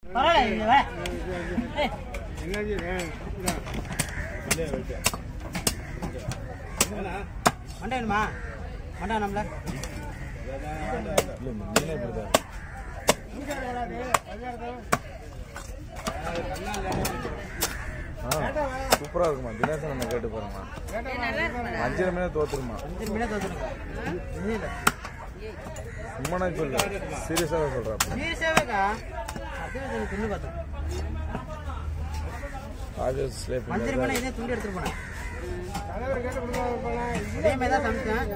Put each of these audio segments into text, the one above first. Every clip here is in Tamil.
பரவாயில்ல இங்க வா. ஏய், மண்டை வேணுமா மண்டை வேணும்ல இல்லை மீனே இப்படிதான் ஆ சூப்பராக இருக்குமா தினேசன் நம்ம கேட்டு போகிறோம்மா அஞ்சரை மீனே தோத்துருமா அஞ்சு மீனே தோத்துருங்க இல்லை சும்மா சொல்லு சீரியஸாக சொல்கிறேன் நீர் சேவைக்கா அதுவே கொஞ்சம் தின்னு பார்த்தோம் ராஜேஷ் ஸ்லேப் மஞ்சள் மீனை இதே துண்டு எடுத்துட்டு போனேன் இதே மாதிரி தான் சமைச்சேன்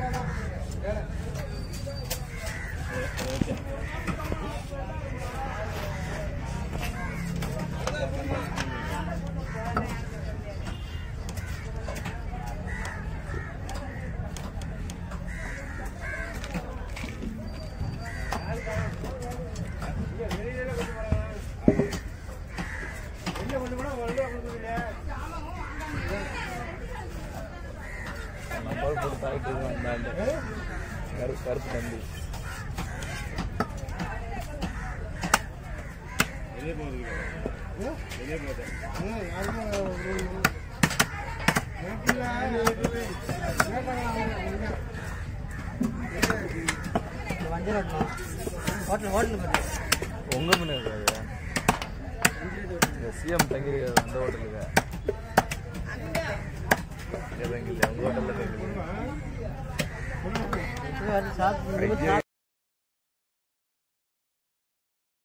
நம்பர் போட்டு தாக்கிட்டு இருக்கான் அந்த ஆளு. கருப்பு கருப்பு தம்பி இந்த மஞ்சள் ஓட்டணும் ஹோட்டல் ஹோட்டல் போட்டு உங்க மீன் இருக்காது இந்த சிஎம் தங்கியிருக்காது அந்த ஹோட்டலுக்கு இங்கே தங்கில்ல உங்க ஹோட்டலில் தங்கில்ல இது வந்து சாப்பிட்டு